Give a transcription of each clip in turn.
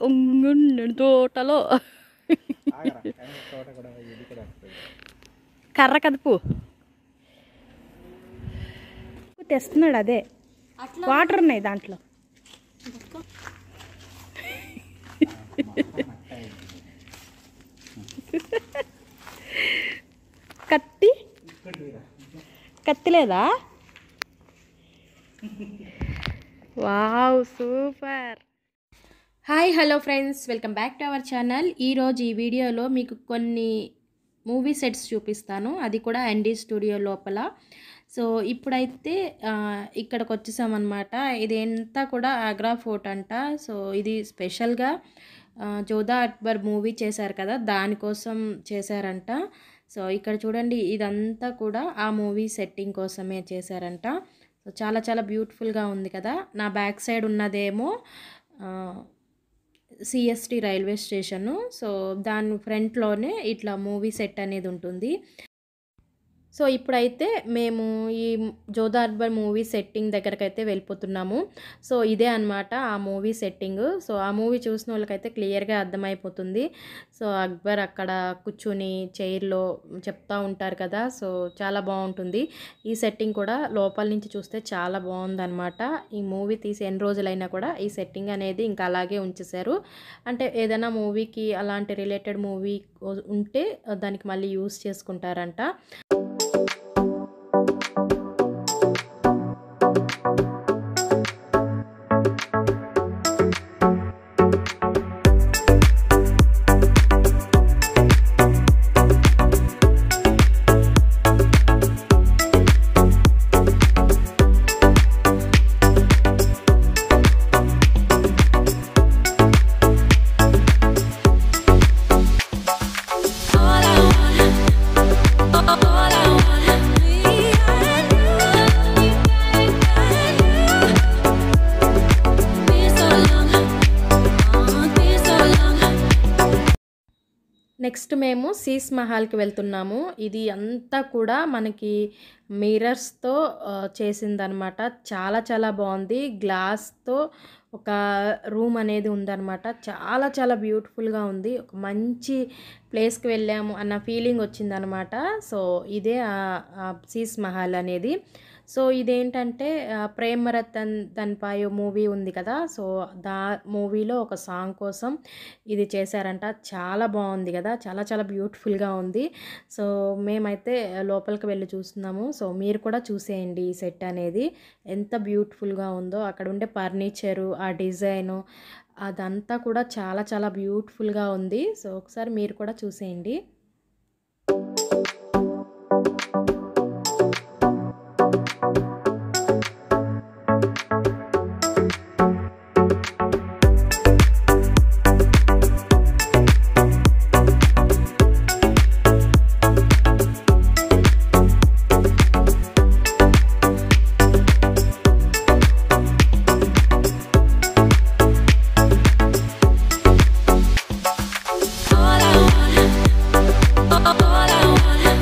ఉంగుండు తోటలో కర్ర కదుపు తెస్తున్నాడు అదే వాటర్ ఉన్నాయి దాంట్లో కత్తి కత్తి లేదా wow super hi hello friends welcome back to our channel ఈరోజు ఈ వీడియోలో మీకు కొన్ని మూవీ సెట్స్ చూపిస్తాను అది కూడా ఎన్డీ స్టూడియో లోపల సో ఇప్పుడైతే ఆ, ఇక్కడికి వచ్చేసామన్నమాట ఇది అంతా కూడా ఆగ్రా ఫోర్ట్ అంట సో ఇది స్పెషల్గా ఆ, జోధా అక్బర్ మూవీ చేశారు కదా దానికోసం చేశారంట సో ఇక్కడ చూడండి ఇదంతా కూడా ఆ మూవీ సెట్టింగ్ కోసమే చేశారంట సో చాలా చాలా బ్యూటిఫుల్గా ఉంది కదా నా బ్యాక్ సైడ్ ఉన్నదేమో ఆ, సిఎస్టి రైల్వే స్టేషను సో దాని ఫ్రంట్లోనే ఇట్లా మూవీ సెట్ అనేది ఉంటుంది సో ఇప్పుడైతే మేము ఈ జోధా అక్బర్ మూవీ సెట్టింగ్ దగ్గరకు అయితే వెళ్ళిపోతున్నాము సో ఇదే అన్నమాట ఆ మూవీ సెట్టింగ్ సో ఆ మూవీ చూసిన వాళ్ళకైతే క్లియర్గా అర్థమైపోతుంది సో అక్బర్ అక్కడ కూర్చుని చైర్లో చెప్తా ఉంటారు కదా సో చాలా బాగుంటుంది ఈ సెట్టింగ్ కూడా లోపల నుంచి చూస్తే చాలా బాగుందన్నమాట ఈ మూవీ తీసి ఎన్ని రోజులైనా కూడా ఈ సెట్టింగ్ అనేది ఇంకా అలాగే ఉంచేశారు అంటే ఏదైనా మూవీకి అలాంటి రిలేటెడ్ మూవీ ఉంటే దానికి మళ్ళీ యూస్ చేసుకుంటారంట All I want, all I wanna be and you, been so long, oh, been so long. Next మేము సీస్ మహల్కి వెళ్తున్నాము ఇది అంతా కూడా మనకి మిరర్స్తో చేసిందనమాట చాలా చాలా బాగుంది గ్లాస్తో ఒక రూమ్ అనేది ఉందన్నమాట చాలా చాలా బ్యూటిఫుల్గా ఉంది ఒక మంచి ప్లేస్కి వెళ్ళాము అన్న ఫీలింగ్ వచ్చిందనమాట సో ఇదే ఆ- ఆ సీస్ మహల్ అనేది సో ఇదేంటంటే ఆ, ప్రేమ రతన్ తన్పాయో మూవీ ఉంది కదా సో దా మూవీలో ఒక సాంగ్ కోసం ఇది చేశారంట చాలా బాగుంది కదా చాలా చాలా బ్యూటిఫుల్గా ఉంది సో మేమైతే లోపలికి వెళ్ళి చూస్తున్నాము సో మీరు కూడా చూసేయండి ఈ సెట్ అనేది ఎంత బ్యూటిఫుల్గా ఉందో అక్కడ ఉండే ఫర్నిచరు ఆ డిజైను అదంతా కూడా చాలా చాలా బ్యూటిఫుల్గా ఉంది సో ఒకసారి మీరు కూడా చూసేయండి All I want, all I wanna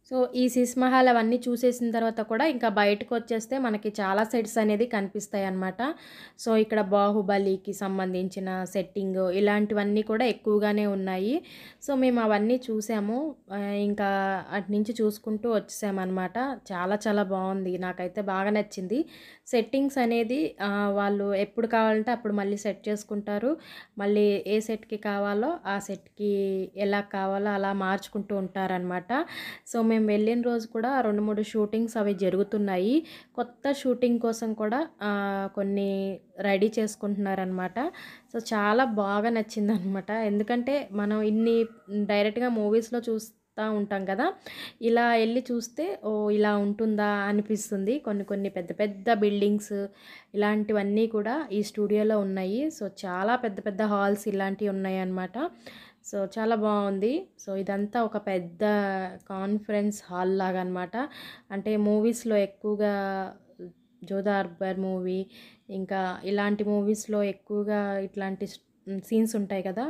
so ఈ సిస్ మహల్ అవన్నీ చూసేసిన తర్వాత కూడా ఇంకా బయటకు వచ్చేస్తే మనకి చాలా సెట్స్ అనేది కనిపిస్తాయి అన్నమాట సో ఇక్కడ బాహుబలికి సంబంధించిన సెట్టింగ్ ఇలాంటివన్నీ కూడా ఎక్కువగానే ఉన్నాయి సో మేము అవన్నీ చూసాము ఆ, ఇంకా అటు నుంచి చూసుకుంటూ వచ్చేసామన్నమాట చాలా చాలా బాగుంది నాకైతే బాగా నచ్చింది సెట్టింగ్స్ అనేది ఆ, వాళ్ళు ఎప్పుడు కావాలంటే అప్పుడు మళ్ళీ సెట్ చేసుకుంటారు మళ్ళీ ఏ సెట్కి కావాలో ఆ సెట్కి ఎలా కావాలో అలా మార్చుకుంటూ ఉంటారనమాట సో మేము వెళ్ళిన రోజు కూడా రెండు మూడు షూటింగ్స్ అవి జరుగుతున్నాయి కొత్త షూటింగ్ కోసం కూడా ఆ, కొన్ని రెడీ చేసుకుంటున్నారనమాట సో చాలా బాగా నచ్చింది అనమాట ఎందుకంటే మనం ఇన్ని డైరెక్ట్గా మూవీస్లో చూస్తూ ఉంటాం కదా ఇలా వెళ్ళి చూస్తే ఓ ఇలా ఉంటుందా అనిపిస్తుంది కొన్ని కొన్ని పెద్ద పెద్ద బిల్డింగ్స్ ఇలాంటివన్నీ కూడా ఈ స్టూడియోలో ఉన్నాయి సో చాలా పెద్ద పెద్ద హాల్స్ ఇలాంటివి ఉన్నాయి అన్నమాట సో చాలా బాగుంది సో ఇదంతా ఒక పెద్ద కాన్ఫరెన్స్ హాల్ లాగా అనమాట అంటే మూవీస్లో ఎక్కువగా జోధా అక్బర్ మూవీ ఇంకా ఇలాంటి మూవీస్లో ఎక్కువగా ఇట్లాంటి సీన్స్ ఉంటాయి కదా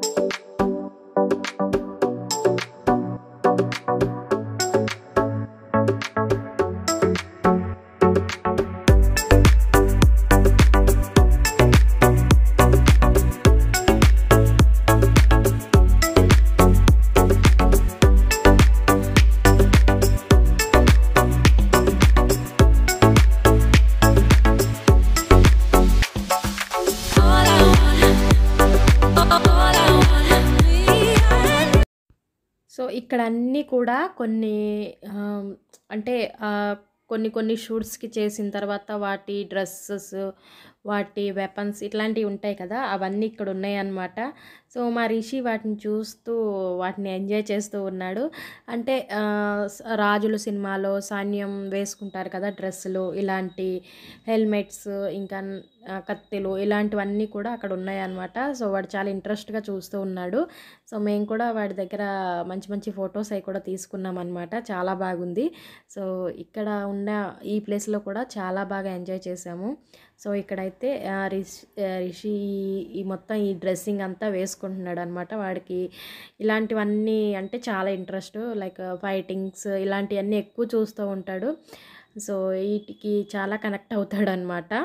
All I want, all I want, me and so ఇక్కడ అన్నీ కూడా కొన్ని ఆ, అంటే ఆ, కొన్ని కొన్ని షూట్స్కి చేసిన తర్వాత వాటి డ్రెస్సెస్ వాటి వెపన్స్ ఇట్లాంటివి ఉంటాయి కదా అవన్నీ ఇక్కడ ఉన్నాయి అన్నమాట సో మా రిషి వాటిని చూస్తూ వాటిని ఎంజాయ్ చేస్తూ ఉన్నాడు అంటే ఆ, స- రాజుల సినిమాలో సైన్యం వేసుకుంటారు కదా డ్రెస్సులు ఇలాంటి హెల్మెట్స్ ఇంకా ఆ, కత్తెలు ఇలాంటివన్నీ కూడా అక్కడ ఉన్నాయన్నమాట సో వాడు చాలా ఇంట్రెస్ట్గా చూస్తూ ఉన్నాడు సో మేము కూడా వాడి దగ్గర మంచి మంచి ఫొటోస్ అవి కూడా తీసుకున్నాం అనమాట చాలా బాగుంది సో ఇక్కడ ఉన్న ఈ ప్లేస్లో కూడా చాలా బాగా ఎంజాయ్ చేసాము సో ఇక్కడైతే ఆ, రిషి ఆ, రిషి ఈ- ఈ మొత్తం ఈ డ్రెస్సింగ్ అంతా వేసుకుంటున్నాడు అనమాట వాడికి ఇలాంటివన్నీ అంటే చాలా ఇంట్రెస్ట్ లైక్ ఫైటింగ్స్ ఇలాంటివన్నీ ఎక్కువ చూస్తూ ఉంటాడు సో వీటికి చాలా కనెక్ట్ అవుతాడు అనమాట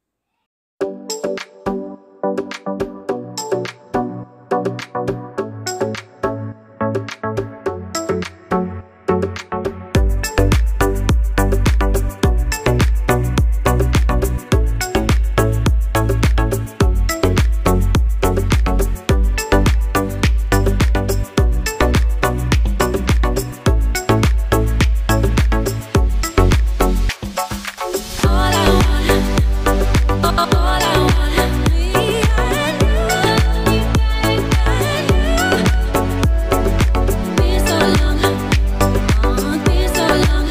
all I want, all I want, me and you, and you. Been so long, oh, been so long.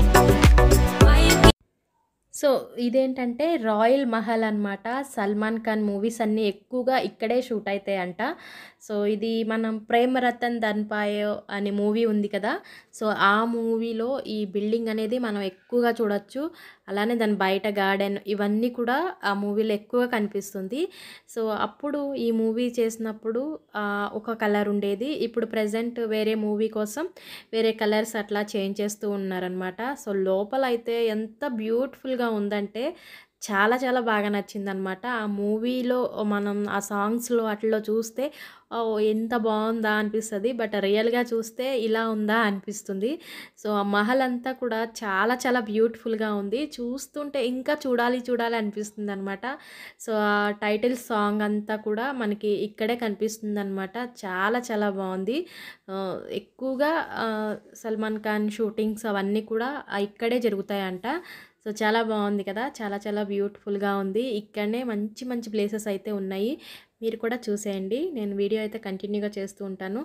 Why you keep so ఇదేంటంటే రాయల్ మహల్ అన్నమాట సల్మాన్ ఖాన్ మూవీస్ అన్నీ ఎక్కువగా ఇక్కడే షూట్ అవుతాయంట సో ఇది మనం ప్రేమ రతన్ ధన్పాయ్ అనే మూవీ ఉంది కదా సో ఆ మూవీలో ఈ బిల్డింగ్ అనేది మనం ఎక్కువగా చూడొచ్చు అలానే దాని బయట గార్డెన్ ఇవన్నీ కూడా ఆ మూవీలో ఎక్కువగా కనిపిస్తుంది సో అప్పుడు ఈ మూవీ చేసినప్పుడు ఆ, ఒక కలర్ ఉండేది ఇప్పుడు ప్రజెంట్ వేరే మూవీ కోసం వేరే కలర్స్ అట్లా చేంజ్ చేస్తూ ఉన్నారనమాట సో లోపల అయితే ఎంత బ్యూటిఫుల్గా ఉందంటే చాలా చాలా బాగా నచ్చిందనమాట ఆ మూవీలో మనం ఆ సాంగ్స్లో అట్లా చూస్తే ఓ ఎంత బాగుందా అనిపిస్తుంది బట్ రియల్గా చూస్తే ఇలా ఉందా అనిపిస్తుంది సో ఆ మహల్ అంతా కూడా చాలా చాలా బ్యూటిఫుల్గా ఉంది చూస్తుంటే ఇంకా చూడాలి చూడాలి అనిపిస్తుంది అనమాట సో ఆ టైటిల్ సాంగ్ అంతా కూడా మనకి ఇక్కడే కనిపిస్తుంది అనమాట చాలా చాలా బాగుంది ఆ, ఎక్కువగా ఆ, సల్మాన్ ఖాన్ షూటింగ్స్ అవన్నీ కూడా ఆ ఇక్కడే జరుగుతాయంట సో చాలా బాగుంది కదా చాలా చాలా బ్యూటిఫుల్గా ఉంది ఇక్కడనే మంచి మంచి ప్లేసెస్ అయితే ఉన్నాయి మీరు కూడా చూసేయండి నేను వీడియో అయితే కంటిన్యూగా చేస్తూ ఉంటాను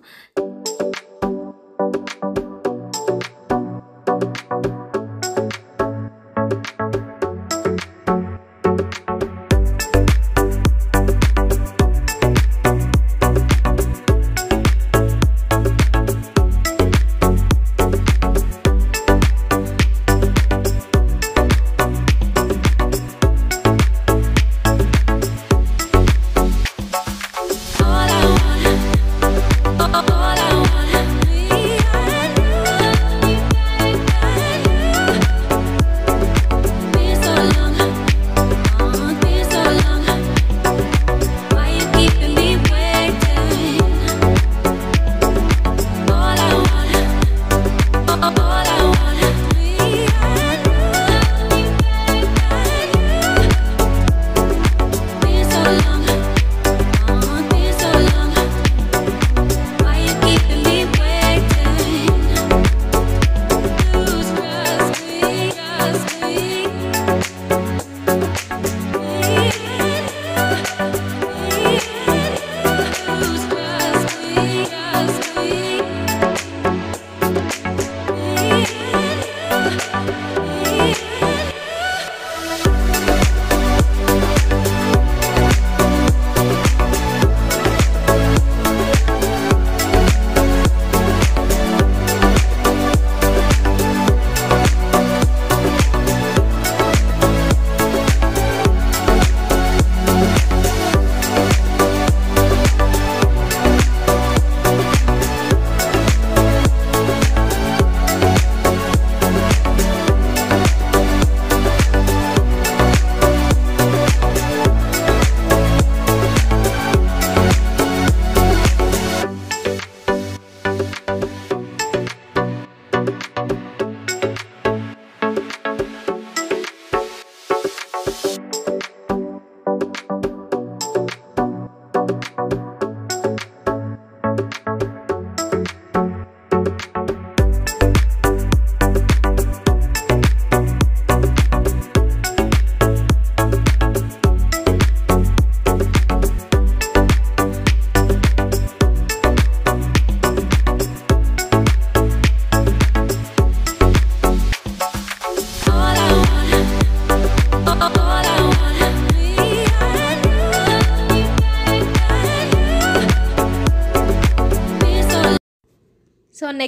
all I want, all I want,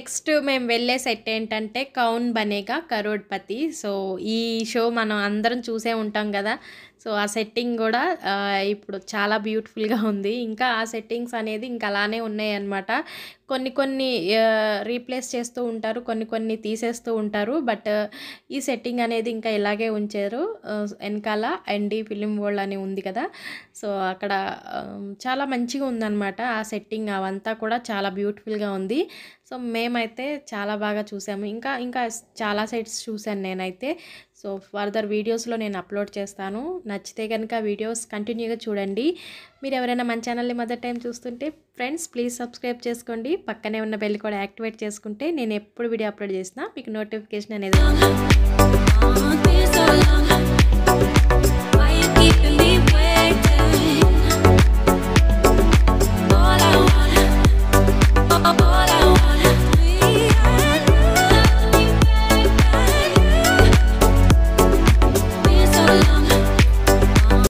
next మేము వెళ్ళే సెట్ ఏంటంటే కౌన్ బనేగా కరోడ్పతి సో ఈ షో మనం అందరం చూసే ఉంటాం కదా సో ఆ సెట్టింగ్ కూడా ఆ, ఇప్పుడు చాలా బ్యూటిఫుల్గా ఉంది ఇంకా ఆ సెట్టింగ్స్ అనేది ఇంకా అలానే ఉన్నాయి అన్నమాట కొన్ని కొన్ని రీప్లేస్ చేస్తూ ఉంటారు కొన్ని కొన్ని తీసేస్తూ ఉంటారు బట్ ఈ సెట్టింగ్ అనేది ఇంకా ఇలాగే ఉంచారు ఆ, వెనకాల ఎన్డి ఫిలిం వరల్డ్ అని ఉంది కదా సో అక్కడ ఆ, చాలా మంచిగా ఉందన్నమాట ఆ సెట్టింగ్ అవంతా కూడా చాలా బ్యూటిఫుల్గా ఉంది సో మేమైతే చాలా బాగా చూసాము ఇంకా ఇంకా చాలా సైట్స్ చూశాను నేనైతే సో ఫర్దర్ వీడియోస్లో నేను అప్లోడ్ చేస్తాను నచ్చితే కనుక వీడియోస్ కంటిన్యూగా చూడండి మీరు ఎవరైనా మన ఛానల్ని మొదటి టైం చూస్తుంటే ఫ్రెండ్స్ ప్లీజ్ సబ్స్క్రైబ్ చేసుకోండి పక్కనే ఉన్న బెల్ కూడా యాక్టివేట్ చేసుకుంటే నేను ఎప్పుడు వీడియో అప్లోడ్ చేసినా మీకు నోటిఫికేషన్ అనేది Oh, it's been so long.